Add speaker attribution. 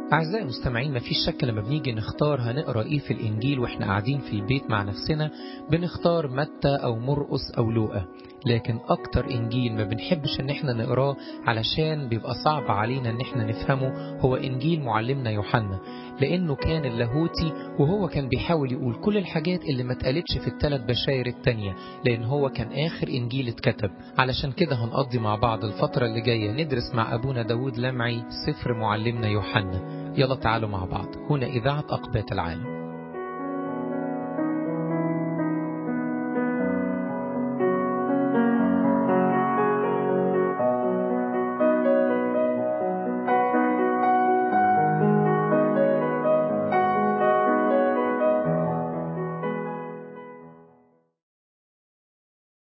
Speaker 1: أعزائي المستمعين مفيش شك لما بنيجي نختار هنقرأ إيه في الإنجيل وإحنا قاعدين في البيت مع نفسنا بنختار متى أو مرقس أو لوقا لكن أكتر إنجيل ما بنحبش إن إحنا نقراه علشان بيبقى صعب علينا إن إحنا نفهمه هو إنجيل معلمنا يوحنا لأنه كان اللاهوتي وهو كان بيحاول يقول كل الحاجات اللي ما اتقالتش في الثلاث بشاير التانية لأن هو كان آخر إنجيل اتكتب علشان كده هنقضي مع بعض الفترة اللي جاية ندرس مع أبونا داود لمعي سفر معلمنا يوحنا يلا تعالوا مع بعض هنا إذاعة أقبات العالم